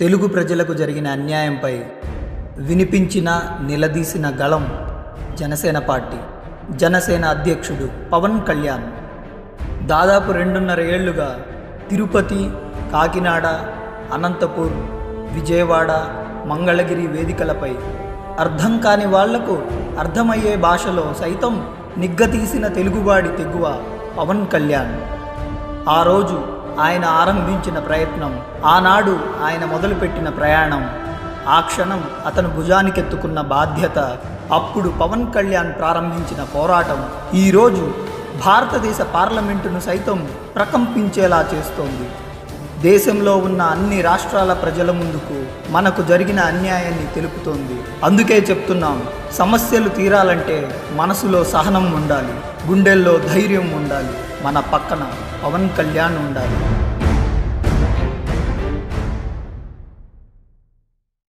తెలుగు ప్రజలకు జరిగిన అన్యాయంపై వినిపించిన నిలదీసిన గళం జనసేన పార్టీ జనసేన అధ్యక్షుడు పవన్ కళ్యాణ్ దాదాపు రెండున్నర ఏళ్లుగా తిరుపతి కాకినాడ అనంతపూర్ విజయవాడ మంగళగిరి వేదికలపై అర్థం కాని వాళ్లకు అర్థమయ్యే భాషలో సైతం నిగ్గతీసిన తెలుగువాడి తెగువ పవన్ కళ్యాణ్ ఆ రోజు ఆయన ఆరంభించిన ప్రయత్నం ఆనాడు ఆయన మొదలుపెట్టిన ప్రయాణం ఆ క్షణం అతను భుజానికెత్తుకున్న బాధ్యత అప్పుడు పవన్ కళ్యాణ్ ప్రారంభించిన పోరాటం ఈరోజు భారతదేశ పార్లమెంటును సైతం ప్రకంపించేలా చేస్తోంది దేశంలో ఉన్న అన్ని రాష్ట్రాల ప్రజల ముందుకు మనకు జరిగిన అన్యాయాన్ని తెలుపుతోంది అందుకే చెప్తున్నాం సమస్యలు తీరాలంటే మనసులో సహనం ఉండాలి గుండెల్లో ధైర్యం ఉండాలి మన పక్కన పవన్ కళ్యాణ్ ఉండాలి